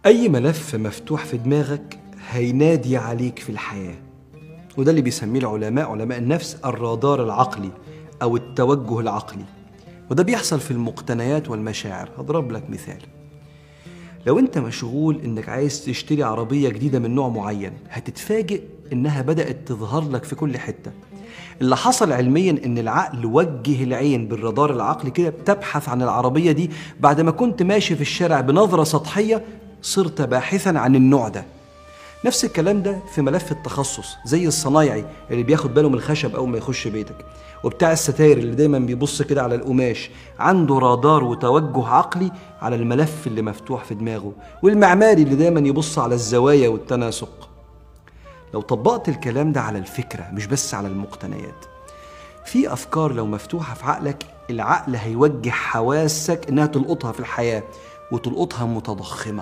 أي ملف مفتوح في دماغك هينادي عليك في الحياة وده اللي بيسميه العلماء علماء النفس الرادار العقلي أو التوجه العقلي وده بيحصل في المقتنيات والمشاعر هضرب لك مثال لو انت مشغول انك عايز تشتري عربية جديدة من نوع معين هتتفاجئ انها بدأت تظهر لك في كل حتة اللي حصل علميا ان العقل وجه العين بالرادار العقلي كده بتبحث عن العربية دي بعد ما كنت ماشي في الشارع بنظرة سطحية صرت باحثا عن النوع ده نفس الكلام ده في ملف التخصص زي الصنايعي اللي بياخد باله من الخشب اول ما يخش بيتك وبتاع الستاير اللي دايما بيبص كده على القماش عنده رادار وتوجه عقلي على الملف اللي مفتوح في دماغه والمعماري اللي دايما يبص على الزوايا والتناسق لو طبقت الكلام ده على الفكرة مش بس على المقتنيات في أفكار لو مفتوحة في عقلك العقل هيوجه حواسك إنها تلقطها في الحياة وتلقطها متضخمة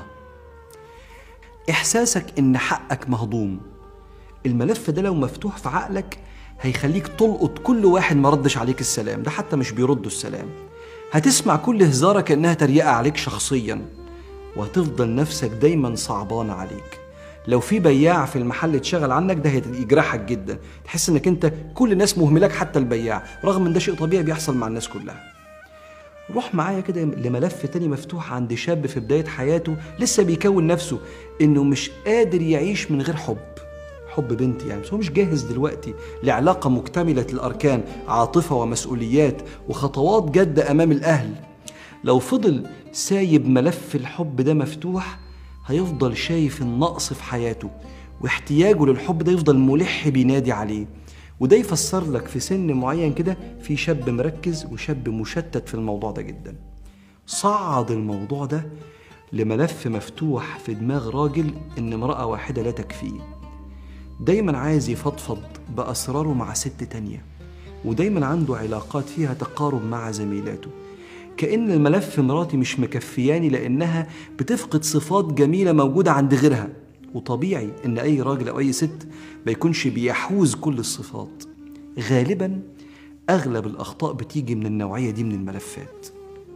إحساسك إن حقك مهضوم الملف ده لو مفتوح في عقلك هيخليك تلقط كل واحد ما ردش عليك السلام ده حتى مش بيردوا السلام هتسمع كل هزارة كأنها تريقة عليك شخصيا وهتفضل نفسك دايما صعبانة عليك لو في بياع في المحل اتشغل عنك ده هيجرحك جدا تحس انك انت كل الناس مهملك حتى البياع رغم ان ده شيء طبيعي بيحصل مع الناس كلها روح معايا كده لملف تاني مفتوح عند شاب في بداية حياته لسه بيكون نفسه انه مش قادر يعيش من غير حب حب بنت يعني بس هو مش جاهز دلوقتي لعلاقة مكتملة الأركان عاطفة ومسؤوليات وخطوات جادة أمام الأهل لو فضل سايب ملف الحب ده مفتوح هيفضل شايف النقص في حياته واحتياجه للحب ده يفضل ملح بينادي عليه وده يفسر لك في سن معين كده في شاب مركز وشاب مشتت في الموضوع ده جدا صعد الموضوع ده لملف مفتوح في دماغ راجل ان امرأة واحدة لا تكفيه دايما عايز يفضفض بأسراره مع ست تانية ودايما عنده علاقات فيها تقارب مع زميلاته كأن الملف مراتي مش مكفياني لأنها بتفقد صفات جميلة موجودة عند غيرها وطبيعي إن أي راجل أو أي ست ما يكونش بيحوز كل الصفات غالبا أغلب الأخطاء بتيجي من النوعية دي من الملفات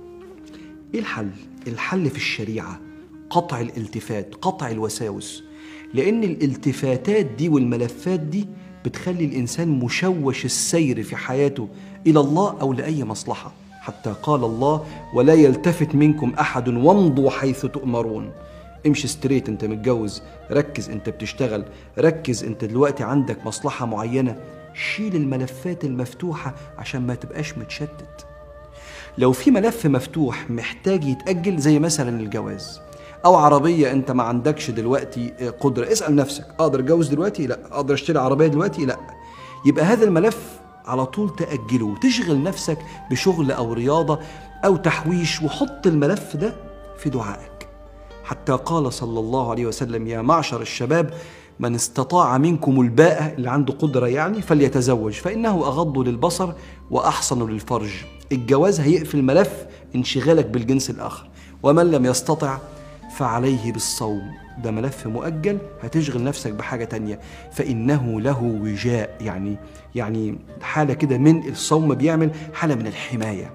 إيه الحل؟ الحل في الشريعة قطع الالتفات قطع الوساوس لأن الالتفاتات دي والملفات دي بتخلي الإنسان مشوش السير في حياته إلى الله أو لأي مصلحة حتى قال الله ولا يلتفت منكم أحد وامضوا حيث تؤمرون امشي ستريت انت متجوز ركز انت بتشتغل ركز انت دلوقتي عندك مصلحة معينة شيل الملفات المفتوحة عشان ما تبقاش متشتت لو في ملف مفتوح محتاج يتأجل زي مثلا الجواز او عربيه انت ما عندكش دلوقتي قدره اسال نفسك اقدر اتجوز دلوقتي لا اقدر اشتري عربيه دلوقتي لا يبقى هذا الملف على طول تاجله وتشغل نفسك بشغل او رياضه او تحويش وحط الملف ده في دعائك حتى قال صلى الله عليه وسلم يا معشر الشباب من استطاع منكم الباءة اللي عنده قدرة يعني فليتزوج فإنه أغض للبصر وأحصن للفرج الجواز هيقفل ملف انشغالك بالجنس الآخر ومن لم يستطع فعليه بالصوم ده ملف مؤجل هتشغل نفسك بحاجة تانية فإنه له وجاء يعني يعني حالة كده من الصوم بيعمل حالة من الحماية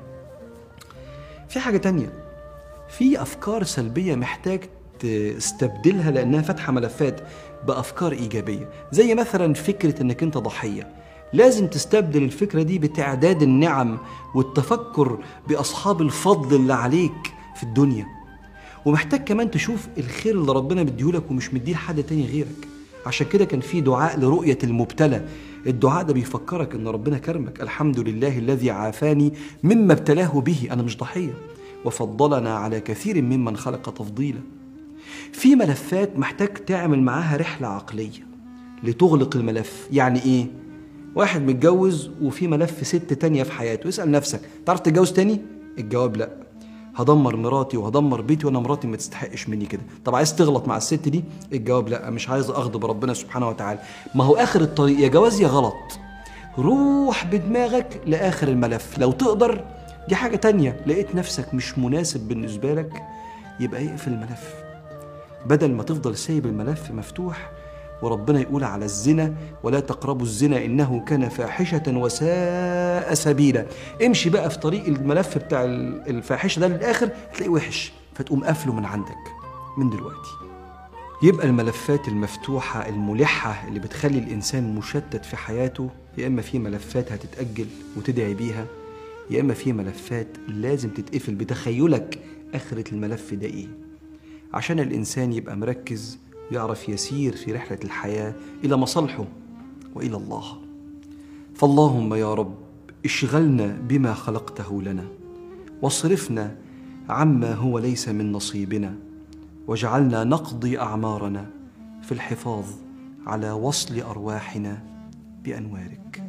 في حاجة تانية في أفكار سلبية محتاج تستبدلها لأنها فاتحة ملفات بأفكار إيجابية زي مثلا فكرة إنك أنت ضحية لازم تستبدل الفكرة دي بتعداد النعم والتفكر بأصحاب الفضل اللي عليك في الدنيا ومحتاج كمان تشوف الخير اللي ربنا مديهولك ومش مديه لحد تاني غيرك عشان كده كان في دعاء لرؤية المبتلى الدعاء ده بيفكرك ان ربنا كرمك الحمد لله الذي عافاني مما ابتلاه به انا مش ضحية وفضلنا على كثير ممن خلق تفضيلا في ملفات محتاج تعمل معاها رحلة عقلية لتغلق الملف يعني ايه واحد متجوز وفي ملف ست تانية في حياته اسأل نفسك تعرف تتجوز تاني الجواب لا هدمر مراتي وهدمر بيتي وانا مراتي ما تستحقش مني كده طب عايز تغلط مع الست دي الجواب لا مش عايز اغضب ربنا سبحانه وتعالى ما هو اخر الطريق يا جواز يا غلط روح بدماغك لاخر الملف لو تقدر دي حاجه تانية لقيت نفسك مش مناسب بالنسبه لك يبقى اقفل الملف بدل ما تفضل سايب الملف مفتوح وربنا يقول على الزنا ولا تقربوا الزنا انه كان فاحشه وساء سبيلا امشي بقى في طريق الملف بتاع الفاحشه ده للاخر هتلاقيه وحش فتقوم قافله من عندك من دلوقتي يبقى الملفات المفتوحة الملحة اللي بتخلي الإنسان مشتت في حياته يا إما في ملفات هتتأجل وتدعي بيها يا إما في ملفات لازم تتقفل بتخيلك آخرة الملف ده إيه عشان الإنسان يبقى مركز ويعرف يسير في رحلة الحياة إلى مصالحه وإلى الله فاللهم يا رب اشغلنا بما خلقته لنا واصرفنا عما هو ليس من نصيبنا واجعلنا نقضي اعمارنا في الحفاظ على وصل ارواحنا بانوارك